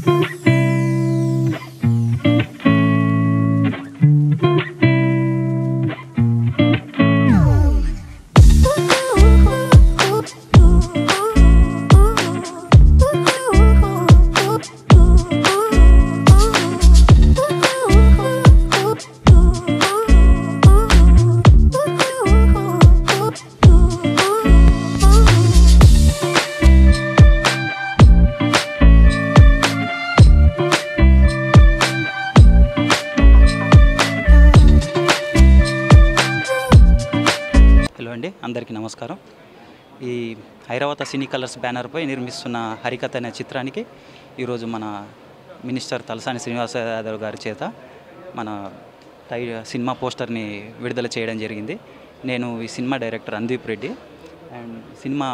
hello అండి అందరికీ నమస్కారం ఈ ఐరావత సినీ కలర్స్ బ్యానర్పై నిర్మిస్తున్న హరికథ అనే చిత్రానికి ఈరోజు మన మినిస్టర్ తలసాని శ్రీనివాస యాదవ్ గారి చేత మన టై సినిమా పోస్టర్ని విడుదల చేయడం జరిగింది నేను ఈ cinema director Anudeep Reddy and cinema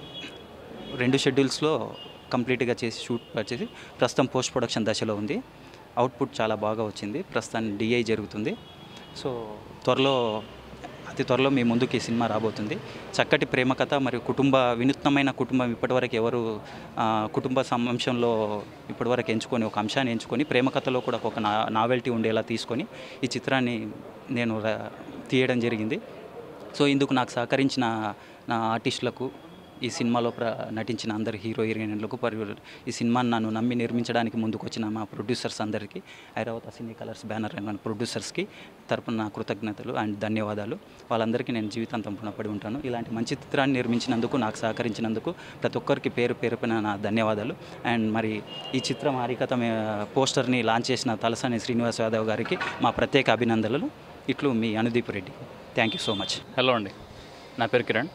రెండు షెడ్యూల్స్లో కంప్లీట్గా చేసి షూట్ చేసి ప్రస్తుతం పోస్ట్ ప్రొడక్షన్ దశలో ఉంది అవుట్పుట్ చాలా బాగా వచ్చింది ప్రస్తుతానికి డిఐ జరుగుతుంది సో త్వరలో అతి త్వరలో మీ ముందుకు ఈ సినిమా రాబోతుంది చక్కటి ప్రేమ కథ మరియు కుటుంబ వినూత్నమైన కుటుంబం ఇప్పటివరకు ఎవరు ఆ, కుటుంబ అంశంలో ఇప్పటివరకు ఎంచుకొని ఒక అంశాన్ని ఎంచుకొని ప్రేమ కథలో కూడా ఒక నా నావెల్టీ ఉండేలా తీసుకొని ఈ చిత్రాన్ని నేను రా- తీయడం జరిగింది సో ఇందుకు నాకు సహకరించిన నా ఆర్టిస్టులకు ఈ సినిమాలో ప్ర నటించిన అందరు హీరో హీరోయిన్లకు మరియు ఈ సినిమాని నన్ను నమ్మి నిర్మించడానికి ముందుకు వచ్చిన మా ప్రొడ్యూసర్స్ అందరికీ ఐరావత సినీ కలర్స్ బ్యానర్ మన ప్రొడ్యూసర్స్కి తరపున నా కృతజ్ఞతలు అండ్ ధన్యవాదాలు వాళ్ళందరికీ నేను జీవితాంతం రుణపడి ఉంటాను ఇలాంటి మంచి చిత్రాన్ని నిర్మించినందుకు నాకు సహకరించినందుకు ప్రతి ఒక్కరికి పేరు పేరుపైన నా ధన్యవాదాలు అండ్ మరి ఈ చిత్రం హరికథ మే- పోస్టర్ని లాంచ్ చేసిన తలసాని శ్రీనివాస్ యాదవ్ గారికి మా ప్రత్యేక అభినందనలు ఇట్లు మీ Anudeep Reddy thank you so much hello అండి నా పేరు కిరణ్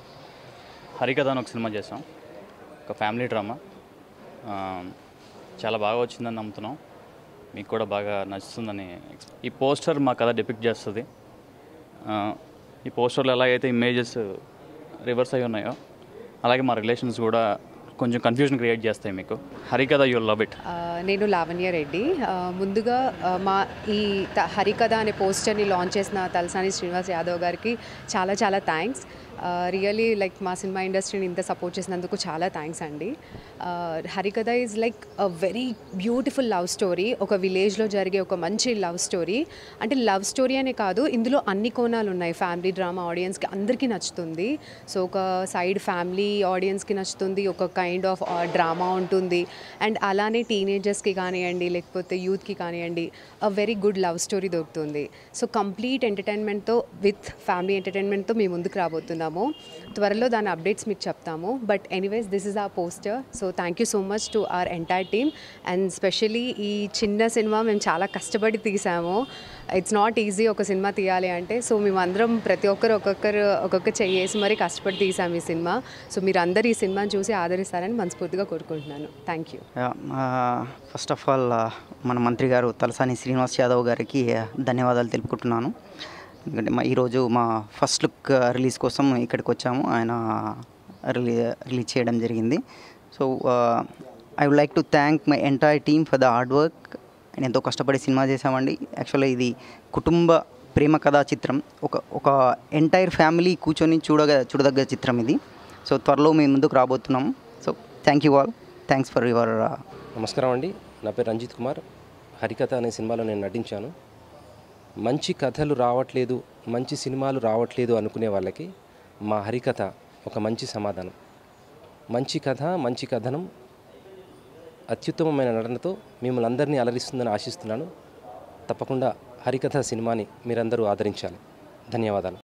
హరికథ అని ఒక సినిమా చేసాం ఒక ఫ్యామిలీ డ్రామా ఆ, చాలా బాగా వచ్చిందని నమ్ముతున్నాం మీకు కూడా బాగా నచ్చుతుందని ఎక్స్- ఈ పోస్టర్ మా కథ డిపిక్ట్ చేస్తుంది ఆ, ఈ పోస్టర్లో ఎలాగైతే ఇమేజెస్ రివర్స్ అయి ఉన్నాయో అలాగే మా రిలేషన్స్ కూడా కొంచెం కన్ఫ్యూజన్ క్రియేట్ చేస్తాయి మీకు హరికథ యూ లవ్ ఇట్ ఆ, నేను లావణ్య రెడ్డి ఆ, ముందుగా ఆ, మా ఈ త- హరికథ అనే పోస్టర్ని లాంచ్ చేసిన తలసాని శ్రీనివాస్ యాదవ్ గారికి చాలా చాలా థ్యాంక్స్ రియలీ లైక్ మా సినిమా ఇండస్ట్రీని ఇంత సపోర్ట్ చేసినందుకు చాలా థ్యాంక్స్ అండి ah, Harikatha is like a very beautiful love story ఒక విలేజ్లో జరిగే ఒక మంచి లవ్ స్టోరీ అంటే లవ్ స్టోరీ అనే కాదు ఇందులో అన్ని కోణాలు ఉన్నాయి ఫ్యామిలీ డ్రామా ఆడియన్స్కి అందరికీ నచ్చుతుంది సో ఒక సైడ్ ఫ్యామిలీ ఆడియన్స్కి నచ్చుతుంది ఒక కైండ్ ఆఫ్ డ్రామా ఉంటుంది అండ్ అలానే టీనేజర్స్కి కానివ్వండి లేకపోతే యూత్కి కానివ్వండి a very good love story దొరుకుతుంది సో కంప్లీట్ ఎంటర్టైన్మెంట్తో విత్ ఫ్యామిలీ ఎంటర్టైన్మెంట్తో మేము ముందుకు రాబోతున్నాము త్వరలో దాని అప్డేట్స్ మీకు చెప్తాము but anyways this is a poster so thank you so much to our entire team and specially ఈ చిన్న సినిమా మేము చాలా కష్టపడి తీసాము ఇట్స్ నాట్ ఈజీ ఒక సినిమా తీయాలి అంటే సో మేమందరం ప్రతి ఒక్కరు ఒక్కొక్కరు ఒక్కొక్క చెయ్యేసి మరీ కష్టపడి తీసాము ఈ సినిమా సో మీరు అందరు ఈ సినిమాని చూసి ఆదరిస్తారని మనస్ఫూర్తిగా కోరుకుంటున్నాను thank you first of all మన మంత్రి గారు తలసాని శ్రీనివాస్ యాదవ్ గారికి ధన్యవాదాలు తెలుపుకుంటున్నాను ఎందుకంటే మా ఈరోజు మా ఫస్ట్ లుక్ రిలీజ్ కోసం ఇక్కడికి వచ్చాము ఆయన రిలీ రిలీజ్ చేయడం జరిగింది so I would like to thank my entire team for the hard work నేను ఎంతో కష్టపడి సినిమా చేశామండి యాక్చువల్గా ఇది కుటుంబ ప్రేమ కథా చిత్రం ఒక ఒక ఎంటైర్ ఫ్యామిలీ కూర్చొని చూడగ చూడదగ్గ చిత్రం ఇది సో త్వరలో మేము ముందుకు రాబోతున్నాము so thank you all thanks for your నమస్కారం అండి నా పేరు రంజిత్ కుమార్ హరికథ అనే సినిమాలో నేను నటించాను మంచి కథలు రావట్లేదు మంచి సినిమాలు రావట్లేదు అనుకునే వాళ్ళకి మా హరికథ ఒక మంచి సమాధానం మంచి కథ మంచి కథనం అత్యుత్తమమైన నటనతో మిమ్మల్ని అందరినీ అలరిస్తుందని ఆశిస్తున్నాను తప్పకుండా హరికథ సినిమాని మీరందరూ ఆదరించాలి ధన్యవాదాలు